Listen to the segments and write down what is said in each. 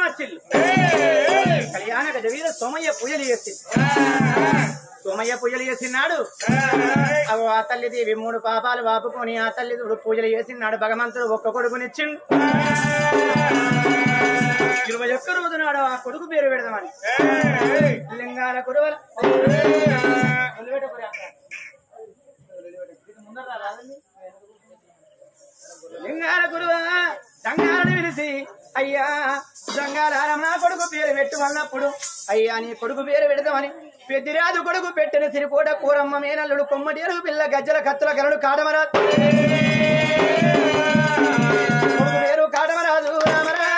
వచ్చిల్లు కళ్యాణ గజవీర సోమయ్య పూజలు చేసి సోమయ్య పూజలు చేసినాడు అగో ఆ తల్లిదేవి మూడు పాపాలు వాపుకొని ఆ తల్లిదుడు పూజలు చేసినాడు భగవంతుడు ఒక్క కొడుకునిచ్చిండు ఇరవై ఒక్క రోజు నాడు ఆ కొడుకు పేరు పెడదామని లింగాల కురువల లింగాల గురువ సంగాలని పిలిచి అయ్యా సంగారారం నా కొడుకు పేరు పెట్టు అన్నప్పుడు అయ్యా నీ కొడుకు పేరు పెడతామని పెద్దిరాజు కొడుకు పెట్టిన సిరిపోట కూరమ్మ మేనల్లుడు కొమ్మటి ఎరుగు పిల్ల గజ్జల కత్తుల కరడు కాడమరా కొడుకు పేరు కాడమరాజు రామరామ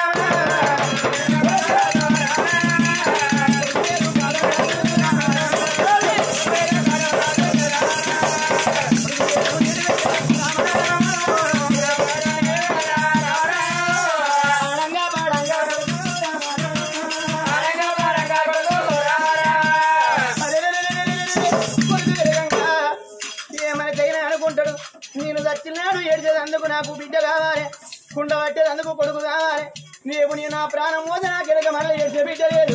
ఏమైనా అనుకుంటాడు నేను చచ్చినాడు ఏడ్చేది అందుకు నాకు బిడ్డ కావాలి కుండ పట్టేది అందుకు కొడుకు కావాలి నీవు నీ నా ప్రాణం పోతే నాకు ఎడక మళ్ళీ చేసే బిడ్డ లేదు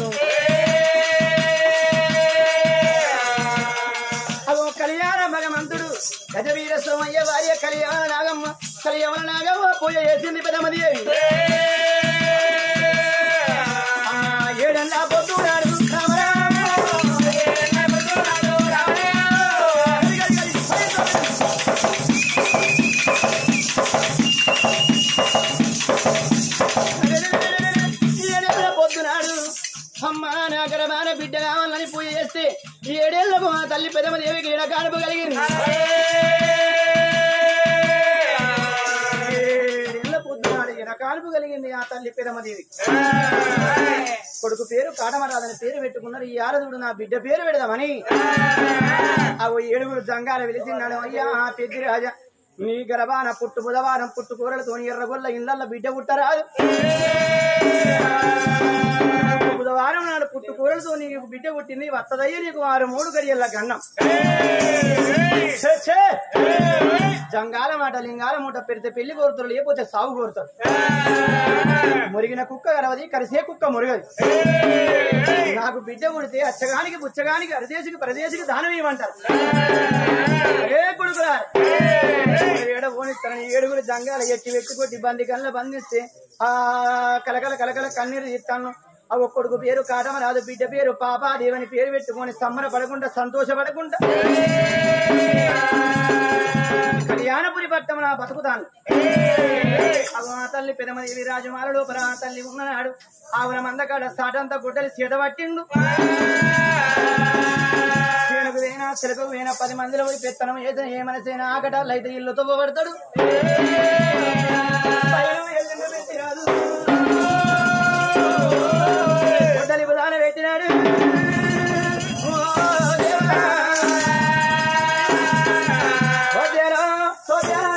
అగో కళ్యాణ భగవంతుడు గజవీర సోమయ్య భార్య కళ్యాణ నాగమ్మ కళ్యాణ నాగమ్మ పూజ చేసింది పెదమది ఏడన్నా పొద్దునాడు రామరామ. ఏడన్నా పొద్దునాడు రామరామ. గది, గది, గది. ఏడేళ్ళ పొద్దునాడు అమ్మ నా గర్భాన బిడ్డ కావాలని పూజ చేస్తే ఈ ఏడేళ్లకు మా తల్లి పెదమ దేవికి ఈడ కానుపు కలిగింది ఏడేళ్ల పొద్దునాడు ఈడ కానుపు కలిగింది ఆ తల్లి పెదమ దేవికి కొడుకు పేరు కాటమరాదని పేరు పెట్టుకున్నారు ఈ ఆరదుడు నా బిడ్డ పేరు పెడదామని అవి ఏడుగురు జంగాల వెలిసిన్నాడు అయ్యా పెద్ది రాజా నీ గర్భాన పుట్టు బుధవారం పుట్టు కూరలతోని ఎర్రగొల్ల ఇళ్ళల్లో బిడ్డ పుట్టరాదు బుధవారం నాడు పుట్టు కూరలతో నీకు బిడ్డ పుట్టింది వత్తదయ్య నీకు ఆరు మూడు గడియల్ల గన్నం ఛే, ఛే. జంగాల మాట లింగాల మూట పెడితే పెళ్లి కోరుతారు లేకపోతే సాగు కోరుతారు మురిగిన కుక్క గరవది కరిసే కుక్క మురుగది నాకు బిడ్డ పుడితే అచ్చగానికి బుచ్చగానికి అరదేశికి పరదేశికి దానం ఇవ్వమంటారు ఏ కొడుకురా ఏడ పోనిస్తారని ఏడుగురు జంగాల ఎట్టి వెక్కి కొట్టి బంది కళ్ళ బంధిస్తే ఆ కలకల కలకల కన్నీరు తీస్తాను ఆ ఒక్కడుకు పేరు కాటమ రాదు బిడ్డ పేరు పాపాదేవని పేరు పెట్టుకొని సమ్మర పడకుండా సంతోషపడకుండా కళ్యాణపురి పట్టం నా బతుకుతాను అగో ఆ తల్లి పెదమదేవి రాజమాల లోపల ఆ తల్లి ఉన్ననాడు ఆవుల మందకాడ సాటంతా గుడ్డలి సీత పట్టిండు చేనుకు వేనా చిలకకు వేనా పది మందిలో పోయి పెత్తనం ఏదైనా ఏ మనసైనా ఆకటాలు అయితే ఇల్లు తవ్వబడతాడు పైన ఎల్లుండి పెట్టి రాదు. గుడ్డలి బుధాన పెట్టినాడు ఓ దేవా. సోదరా, సోదరా.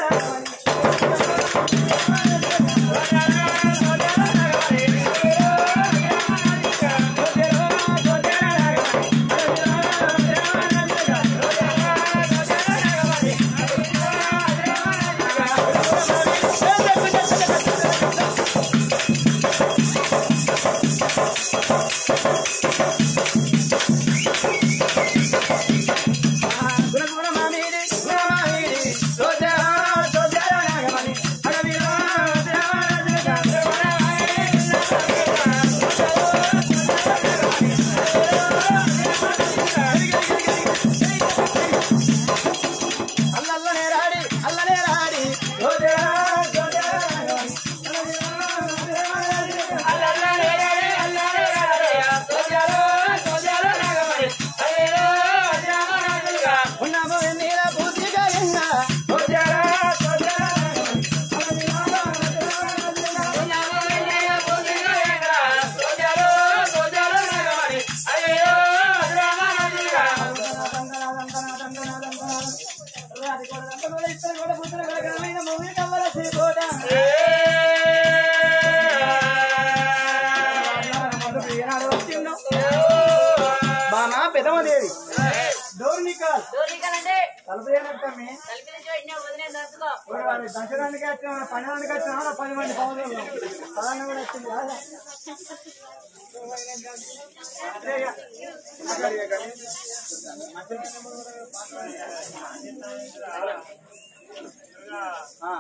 ఏ డోర్ నికాల్ దూరీకనండి తలుపు ఏనట్టమ్మి కలిపి చూడండి వదిలే దర్శకం వాడు వాడు దశరానికి వచ్చిన పది మందికి వచ్చిన పది మంది పౌరులు పలానా కూడా వచ్చింది కాదా? అదే ఇక. మాట్లాడిగా కానీ. ఆ.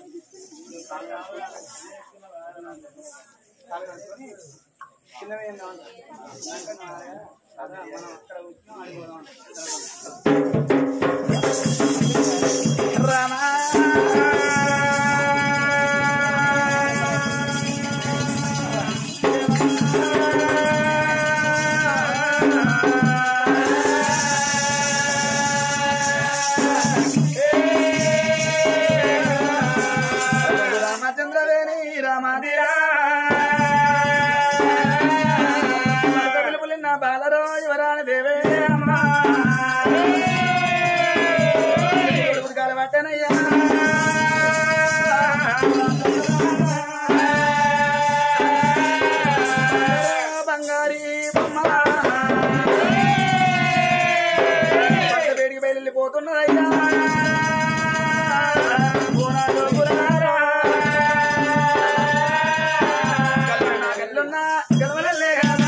కాలు కడుక్కొని చిన్నవి ఏందో అంటారు. అంటే నా- అదే మనం అక్కడ కూర్చున్నాం, ఆడికి పోదాం. రామచంద్రవేణి రామాదిరా పిలుపులిన్న బాలరో యువరాని దేవే అమ్మా కాలు పట్టనయ్యా బంగారీ బొమ్మ పక్క వేడికి బయలుపోతున్నదయ్యా పూనాలు పురారా కల్లున్నా కల్లున్నా గెలవలే కదా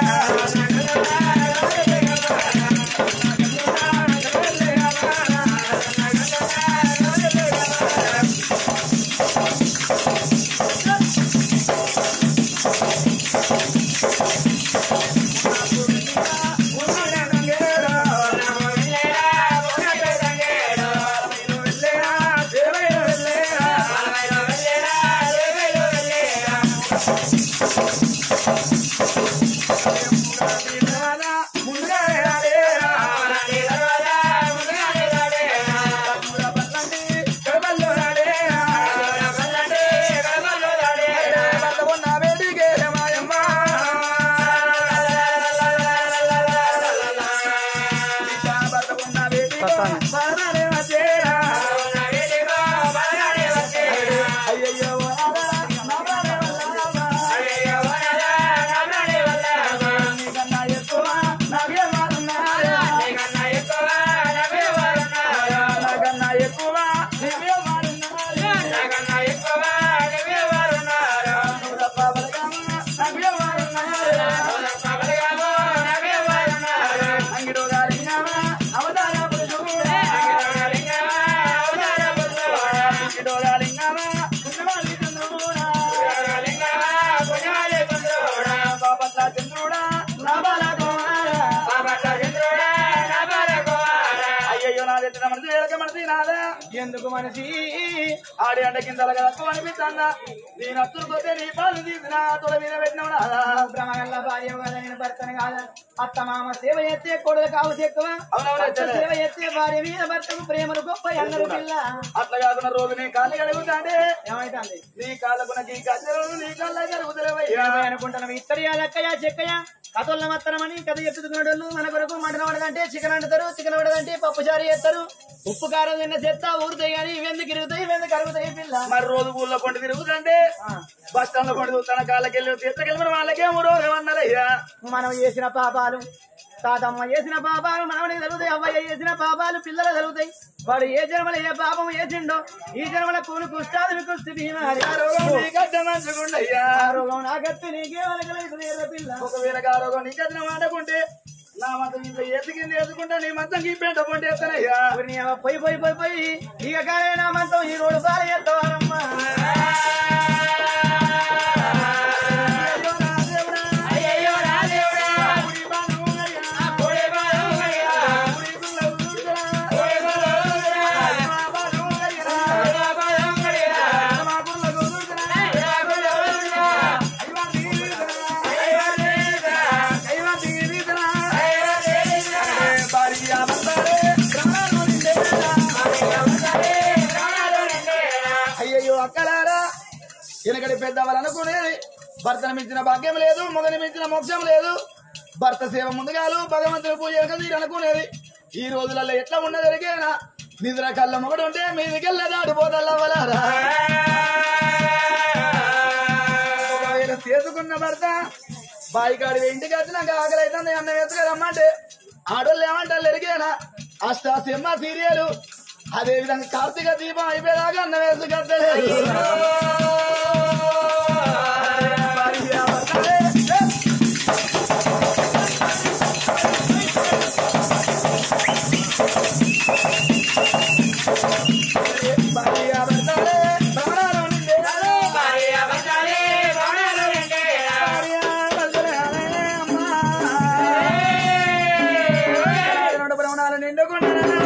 అయ్యయ్యో నీకన్నా ఎక్కువ నాకేమన్నారు నాకన్నా ఎక్కువ నీవే వాడున్నారు నువ్వు తప్ప బలగమ్మ నాకే వాడున్నారు అంగిడు గాలినావా అవతార పురుషుడా అంగిడు గాలినావా పుణ్యవాళ్ళి చంద్రుడా బాపట్ల చంద్రుడా నా బాల అయ్యయ్యో నా తెచ్చిన మనసు వేరక మనసి నాదా ఎందుకు మనిషి ఆడి అంట కింద తక్కువ అనిపిస్తుందా నేను అత్తురుకొస్తే నీ పాలు తీసిన తొడ మీద పెట్టినావు నాదా బ్రహ్మగల్ల భార్య కదా నేను భర్తను కాదా అత్త మామ సేవ ఎత్తే కొడుకు కావచ్చు ఎక్కువ అవునవును, అత్త అచ్చలే. సేవ ఎత్తే భార్య మీద భర్తకు ప్రేమలు గొప్ప అందరు పిల్ల అట్లా కాకుండా రోజు నీ కాళ్ళు కడుగుతాండే ఏమైతుంది నీ కాళ్ళకు నీ గజ్జలు నీ కళ్ళ కడుగుతావయ్యా ఏమై అనుకుంటున్నాం ఇత్తడియా లెక్కయా చెక్కయా కథల మత్తరమని కథ చెప్పుకున్నాడు మన కొరకు మటన్ పడదంటే చికెన్ వండుతారు చికెన్ పడదంటే పప్పు చారు చేస్తారు ఉప్పు కారం తిన్న చెత్త ఊరుతాయి కానీ ఇవెందుకు ఇరుగుతాయి ఇవెందుకు కరుగుతాయి పిల్ల మరి రోజు ఊళ్ళో కొండ తిరుగుతుంటే బస్ స్టాండ్ లో కొండ తన కాళ్ళకెళ్ళి తీర్థకెళ్ళి వాళ్ళకేమో రోజు ఏమన్నారయ్యా మనం చేసిన పాపాలు తాతమ్మ చేసిన పాపాలు మనవడికి తగులుతాయి అవ్వయ్య చేసిన పాపాలు పిల్లలు తగులుతాయి వాడు ఏ జన్మలో ఏ పాపం చేసిండో ఈ జన్మల కూలి కుష్టాది వికుష్టి భీమారి ఆ రోగం నీ గడ్డ మంచుకుండయ్యా ఆ రోగం నాకత్తి నీకే వలకలేదు పిల్ల ఒకవేళ ఆ రోగం నీ గడ్డ మాటకుంటే నా మతం ఇంట్లో ఎదిగింది ఎదుకుంటా నీ మొత్తం ఈ పెంట పొండి ఎత్తనయ్యా ఊరిని ఏమో పోయి పోయి పోయి పోయి ఇక కాలేనా మంతం ఈ రోడ్డు పాలు ఎత్తవారమ్మా అయ్యో నా దేవుడా కుడి బాను అయ్యా కుడి బాను అయ్యా కుడి గుల్ల గుల్ల కుడి గుల్ల గుల్ల మా బాను అయ్యా మా బాను అయ్యా మా గుల్ల గుల్ల అయ్యా గుల్ల గుల్ల అయ్యో తీరిదరా అయ్యో తీరిదరా అయ్యో తీరిదరా అయ్యో తీరిదరా బారియా బందరే గ్రామాలు నిండేరా బారియా బందరే గ్రామాలు నిండేరా అయ్యయ్యో అక్కలారా వెనకడి పెద్దవాళ్ళు అనుకునేది భర్తను మించిన భాగ్యం లేదు మొగని మించిన మోక్షం లేదు భర్త సేవ ముందుగాలు భగవంతుని పూజ వెనక తీరు అనుకునేది ఈ రోజులలో ఎట్లా ఉన్నది ఎరిగేనా నిద్ర కళ్ళ మొగడు ఉంటే మీదికెళ్ళ దాడిపోదల్లవలారా ఒకవేళ చేసుకున్న భర్త బాయికాడి ఇంటికి వచ్చినాక ఆకలి అవుతుంది అన్న వేసుకు రమ్మంటే ఆడోళ్ళు ఏమంటారు ఎరిగేనా అష్టాసిమ్మ సీరియల్ అదే విధంగా కార్తీక దీపం అయిపోయేదాకా అన్న వేసు కట్టలేదు భార్య భర్తలే భ్రమణాలు నిండేయాలి. భార్య భర్తలే అమ్మా. రెండు భ్రమణాలు నిండుకున్నాను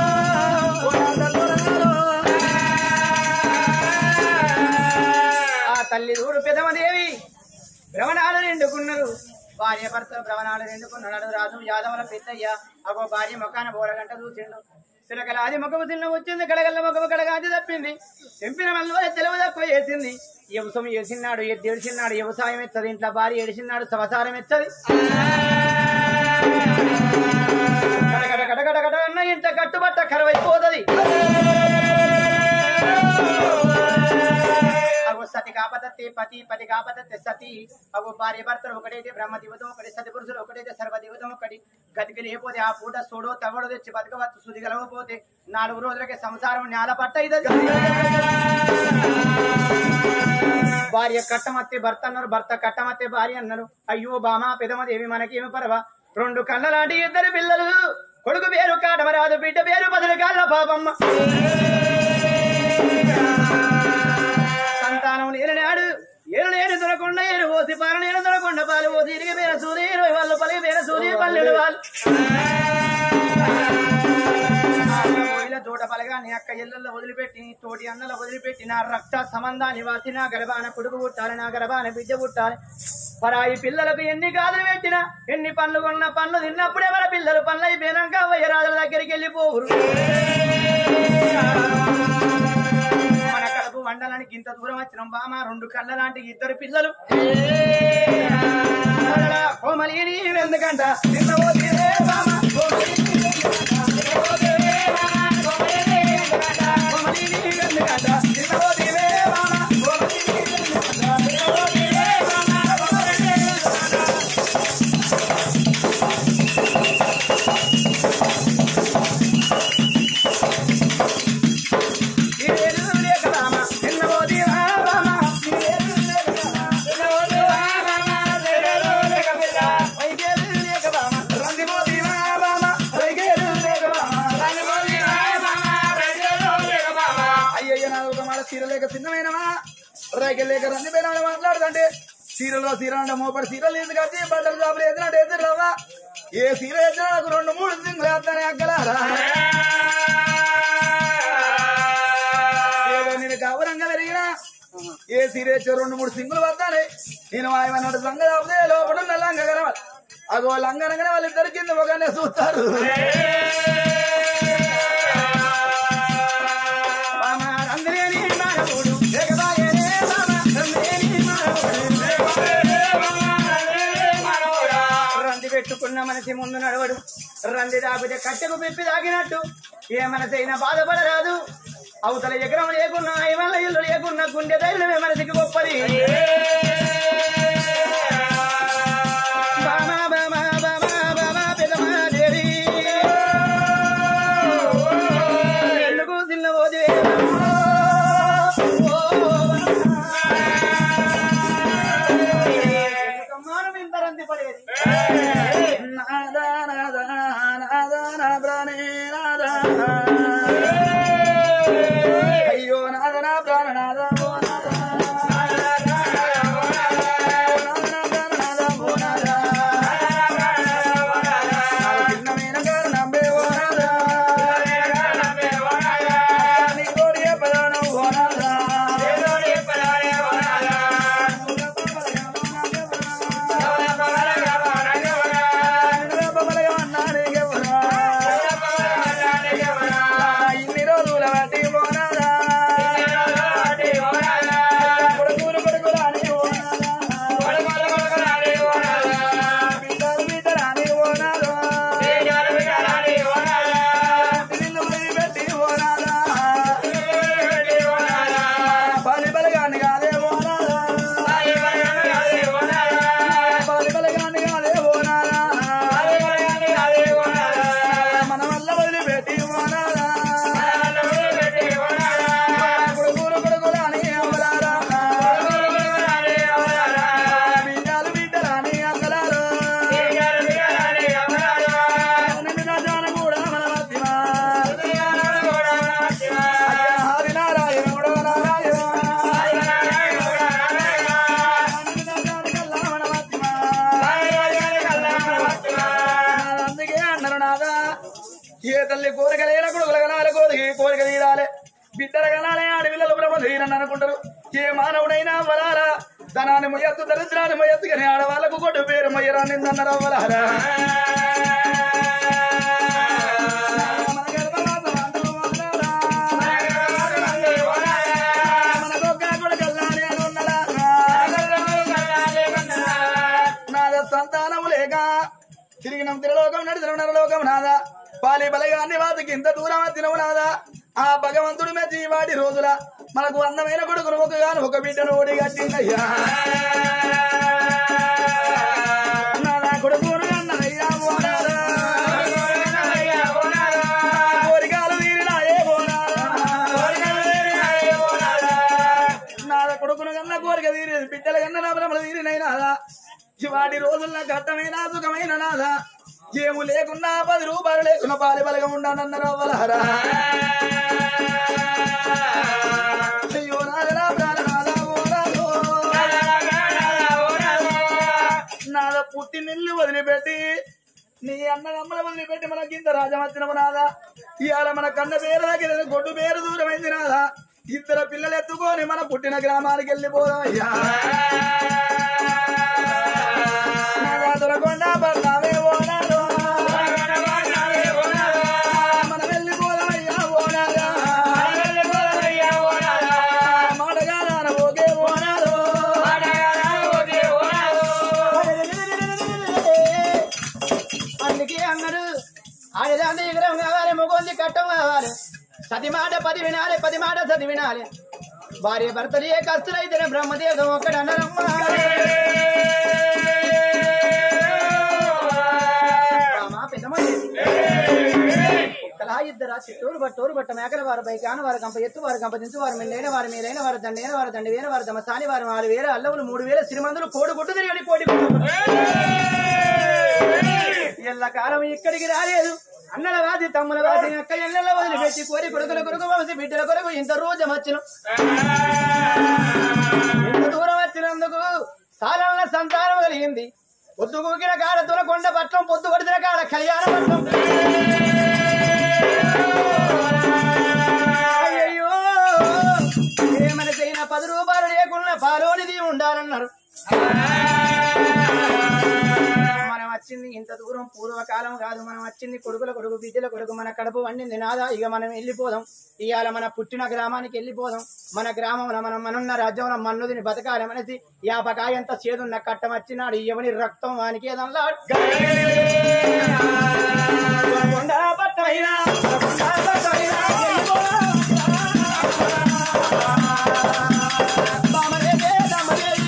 ఆ తల్లి చూడు పెదమదేవి భ్రమణాలు నిండుకున్నారు భార్య భర్త భ్రమణాలు నిండుకున్నాడు రాజు యాదవుల పెద్దయ్య అగో భార్య ముఖాన బోరగంట చూసిండు సిలకలాది ముఖము తిన్న వచ్చింది కడగల్ల ముఖము కడగాది తప్పింది తెంపిన మళ్ళీ తెలుగు తక్కువ వేసింది వ్యవసాయం వేసినాడు ఎద్దు ఏడిచిన్నాడు వ్యవసాయం ఎత్తది ఇంట్లో భార్య ఏడిచిన్నాడు సంసారం ఎత్తది కడగడ కడగడ కడ అన్న ఇంత కట్టుబట్ట కరవైపోతుంది అగో సతి కాపతత్తే పతి పతి కాపతత్తే సతి అగో భార్య భర్తలు ఒకటైతే బ్రహ్మ దివతం ఒకటి సతి పురుషులు ఒకటైతే సర్వ దివతం ఒకటి గతికి లేకపోతే ఆ పూట సోడో తవడో తెచ్చి బతకవచ్చు సుది గలవపోతే నాలుగు రోజులకి సంసారం నేల పట్ట ఇదది భార్య కట్టమత్తే భర్త అన్నారు భర్త కట్టమత్తే భార్య అన్నారు అయ్యో బామా పెదమదేవి మనకేమి పరవా రెండు కళ్ళ లాంటి ఇద్దరు పిల్లలు కొడుకు పేరు కాటమరాదు బిడ్డ పేరు బదులు కాళ్ళ పాపమ్మ సంతానం లేనాడు ఏడు లేని దొరకొండ ఏడు పోసి పాల నీళ్ళు దొరకొండ పాలు పోసి ఇరిగి పేర సూర్య ఇరవై వాళ్ళు పలికి పేర సూర్య పల్లెడు వాళ్ళు ఇలా తోట పలగా నీ అక్క ఇళ్ళల్లో వదిలిపెట్టి నీ తోటి అన్నలో వదిలిపెట్టి నా రక్త సంబంధాన్ని వాసి నా గర్భాన కొడుకు పుట్టాలి నా గర్భాన బిడ్డ పుట్టాలి పరాయి పిల్లలకు ఎన్ని కాదులు పెట్టినా ఎన్ని పండ్లు కొన్న పండ్లు తిన్నప్పుడే మన పిల్లలు పండ్లు అయిపోయినాక వయ్యరాజుల దగ్గరికి వెళ్ళిపోవురు మన కడుపు వండడానికి ఇంత దూరం వచ్చిన బామ రెండు కళ్ళ లాంటి ఇద్దరు పిల్లలు కోమలి ఎందుకంట నిన్న పోతీరే బామ, కోమలి కోమలి ఎందుకంట నిన్న పోతీరే బామ, కోమలి ఇదేరు లేక బామ, నిన్న పోతీరా బామ, ఇదేరు లేక బామ, నిన్న పోతీరా బామ, ఇదేరు లేక పిల్ల. వైగేరు లేక బామ, రంది పోతీరా బామ, వైగేరు లేక బామ, రంది పోతీరా బామ, వైగేరు లేక బామ. అయ్యయ్య నా ఒక మాట సీర లేక చిన్నమైనవా రైక లేక రంది పైన మాట్లాడుతుంటే సీరలో సీర అంటే మోపడి సీరలు ఎందుకు కట్టి బట్టలు చాపలు ఎదురంటే ఎదురులవ్వా ఏ సీర ఎదురా నాకు రెండు మూడు సింగులు వేస్తానే అక్కలారా ఏదో నేను గౌరంగా పెరిగినా ఏ సీర వచ్చే రెండు మూడు సింగులు వస్తానే నేను ఆయమన్నాడు సంగ చాపితే లోపల ఉన్న లంగ కనవాలి అగో లంగనగానే వాళ్ళిద్దరి కింద ఒకనే చూస్తారు బామ, రందిలేని మానవుడు, లేకబాయనే బామ, రందిలేని మానవుడు. రంది పెట్టుకున్న మనిషి ముందు నడవడు రంది దాపితే కట్టెకు పెప్పి తాగినట్టు ఏ మనసైనా బాధపడరాదు అవతల ఎకరం లేకున్నా ఐవల్ల ఇల్లు లేకున్నా గుండె ధైర్యమే మనసికి గొప్పది బామ, బామ, బామ, బామ, పెదమాదేవి. ఎందుకు చిన్నబోదే ఎందుకమ్మాను ఇంత రంది పడేది నాదా నాదా నాదా నా ప్రాణే నాదా అయ్యో నాద నా ప్రాణ నాదా ఓ నాదా ఏ తల్లి కోరిక లేన కొడుకుల కనాలి కోరిక కోరిక తీరాలి బిడ్డల కనాలి ఆడపిల్లలు బ్రహ్మ తీరని అనుకుంటారు ఏ మానవుడైనా వరాలా ధనాన్ని మొయ్యత్తు దరిద్రాన్ని మొయ్యత్తు కానీ ఆడవాళ్ళకు కొట్టు పేరు మొయ్యరా నిందన్నారు అవ్వలారా మన గర్భమాత అందరూ అన్నారా? మనకొక్క కొడుకల్లాని అని ఉన్నలారా? నాద సంతానము లేక తిరిగినం తిరలోకం నడిచిన నరలోకం నాదా పాలి బలగాన్ని వాతికి ఇంత దూరం తినవు నాదా ఆ భగవంతుడి మెచ్చి వాడి రోజుల మనకు అందమైన కొడుకును ఒక గాను ఒక బిడ్డను ఓడి కట్టిందయ్యా నాదా కొడుకును అన్నయ్యా ఓ నాదా. కోరికలు తీరినాయే ఓ నాదా. నాద కొడుకును కన్నా కోరిక తీరేది బిడ్డల కన్నా నా భ్రమలు తీరినాయి నాదా వాటి రోజుల్లో ఘట్టమైన సుఖమైన నాదా ఏము లేకున్నా పది రూపాయలు లేకున్నా పాలి బలగా ఉండానన్నారు అవ్వలహరా అయ్యో నాదరా ప్రాణనాదా ఓ నాదో. నాద పుట్టి నిల్లు వదిలిపెట్టి నీ అన్నదమ్మల వదిలిపెట్టి మనకి ఇంత రాజమచ్చినము నాదా ఇవాళ మన కన్న పేరు దగ్గర గొడ్డు పేరు దూరమైంది నాదా ఇద్దరు పిల్లలు ఎత్తుకొని మన పుట్టిన గ్రామానికి వెళ్ళిపోదాం అయ్యా నాదా దొరకొండ పడతావే ఓనాదో. మనం వెళ్ళిపోదాం అయ్యా ఓనాదా. మాటగా నానబోకే ఓనాదో. అందుకే అన్నాడు ఆడదాన్ని ఎగరం కావాలి మొగోంది కట్టం కావాలి సతి మాట పది వినాలి పది మాట సతి వినాలి భార్య భర్తలు ఏ కస్తులైతే బ్రహ్మదేవం ఒక్కడు అన్నారమ్మా రామా, పెద్దమ్మాయి. ఒక్కలా ఇద్దరా చిట్టూరు బట్టూరు బట్ట మేకల వారు బైకాన వారు కంప ఎత్తు వారు కంప దించు వారు మెండైన వారు మీరైన వారు దండైన వారు దండి వేల వారు తమ సాని వారు నాలుగు వేల అల్లవులు మూడు వేల సిరిమందులు కోడి గుట్టు తిరిగి కోడి ఎల్ల కాలం ఇక్కడికి రాలేదు అన్నల వాది తమ్ముల వాది అక్క ఎల్లెల్ల వదిలిపెట్టి కోరి కొడుకుల కొడుకు వంశీ బిడ్డల కొరకు ఇంత రోజు వచ్చిన ఇంత దూరం వచ్చినందుకు సాధారణ సంతానం కలిగింది పొద్దు కూకిన కాడ తులకొండ పట్నం పొద్దు కొడిచిన కాడ కళ్యాణ పట్నం అయ్యయ్యో ఏమనికైనా పది రూపాయలు లేకుండా పాలోనిది ఉండాలన్నారు మనం వచ్చింది ఇంత దూరం పూర్వకాలం కాదు మనం వచ్చింది కొడుకుల కొడుకు బిడ్డల కొడుకు మన కడుపు వండింది నాదా ఇక మనం వెళ్ళిపోదాం ఇవాళ మన పుట్టిన గ్రామానికి వెళ్ళిపోదాం మన గ్రామంలో మనం మనున్న రాజ్యంలో మన్నుదిని బతకాలమనేసి యాపకాయంత చేదున్న కట్టం వచ్చినాడు ఎవని రక్తం వానికి ఏదన్నా కొండా పట్టమైనా, కొండా పట్టమైనా, వెళ్ళిపోదాం. బామరేగే, దమరేగి.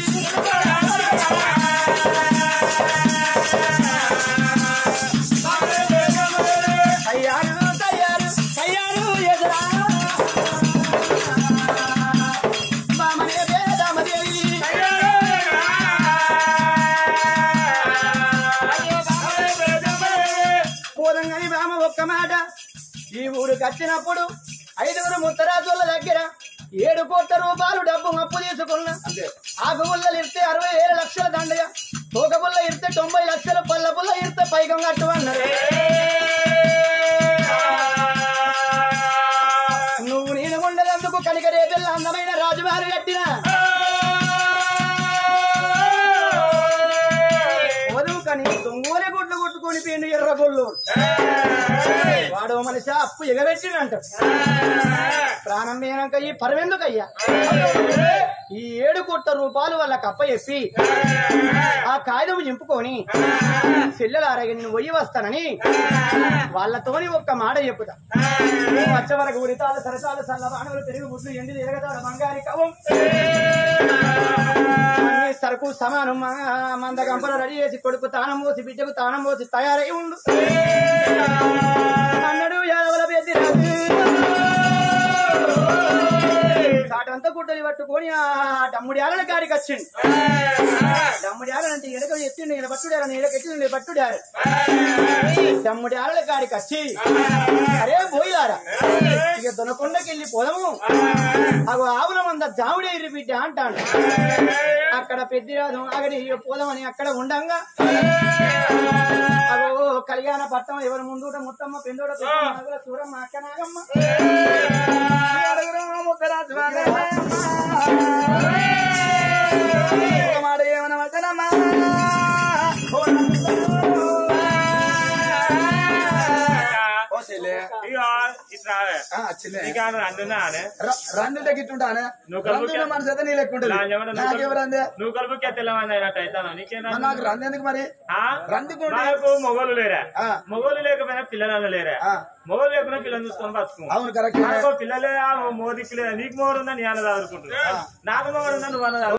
తయ్యారు తయ్యారు తయ్యారు ఎదురా బామరేగే, దమరేగి. పోదంగని బామ ఒక్క మాట ఈ ఊరికి వచ్చినప్పుడు ఐదుగురు ముత్తరాజుల దగ్గర ఏడు కోట్ల రూపాయలు డబ్బు అప్పు తీసుకున్నా ఆకు పుల్లలు ఇస్తే అరవై ఏడు లక్షల దండగా తోక పుల్ల ఇస్తే తొంభై లక్షలు పళ్ళ పుల్ల ఇస్తే పైకం కట్టు అన్నారు నువ్వు నేను ఉండదందుకు కనిక రేపెళ్ళ అందమైన రాజువారు కట్టిన వధువు కని దొంగోలే గుడ్లు కొట్టుకొని పోయిండు ఎర్ర గొల్లు వాడు ఓ మనిషి అప్పు ఎగబెట్టిండంట ప్రాణం పోయినాక ఈ పరవెందుకయ్యా ఈ ఏడు కోట్ల రూపాయలు వాళ్ళకి అప్ప చెప్పి ఆ కాగితం చింపుకొని చెల్లెలారగి నేను పోయి వస్తానని వాళ్ళతోని ఒక్క మాట చెప్పుతా నువ్వు వచ్చే వరకు ఉరితాలు సరసాలు సల్ల బాణములు పెరుగు గుడ్లు ఎండి ఎరగతాడు బంగారి కవం అన్ని సరుకు సమానం మా- మంద గంపలు రెడీ చేసి కొడుకు తానం పోసి బిడ్డకు తానం పోసి తయారై ఉండు అన్నాడు యాదవుల పెద్ద సాటంతా గుడ్డలు పట్టుకొని ఆ డమ్ముడి ఆలల కాడికి వచ్చిండు డమ్ముడి ఆలంటే ఎడక ఎత్తిండు ఈయన పట్టుడారు నేను ఎడకెత్తి నేను పట్టుడారు డమ్ముడి ఆలల కాడికి వచ్చి అరే పోయిలారా ఇక దొనకొండకి వెళ్ళి పోదాము అగో ఆవుల మంద జాముడే ఇరి బిడ్డ అంటాడు అక్కడ పెద్దిరాజు అగడి పోదామని అక్కడ ఉండంగా అగో కళ్యాణ పట్టం ఎవరి ముందు ముత్తమ్మ పెందోడ చూరమ్మ అక్క నాగమ్మ మాట ఏమన్నా వచనమ్మా ఓ చెల్లె ఇగో ఇట్లా ఆ, చెల్లె నీకు అంటున్నా రండి గిట్టుంటానే నువ్వు కలుపు రండి మన చేత నీ లెక్క ఉంటుంది నాకెవరందే నువ్వు కలుపుకే తెల్లమంది అయినట్టు అవుతాను నీకేం మరి నాకు రంది ఎందుకు మరి రందికుంటే నాకు మొగోలు లేరా ఆ. మొగోలు లేకపోయినా పిల్లలు లేరా ఆ. మొగోలు లేకుండా పిల్లలు చూసుకొని బతుకు అవును కరెక్ట్ నాకు పిల్లలే మోదికి లేదా నీకు మొగడు ఉందా నీ అన్నది అనుకుంటున్నా నాకు మొగడు ఉందా నువ్వు అన్నది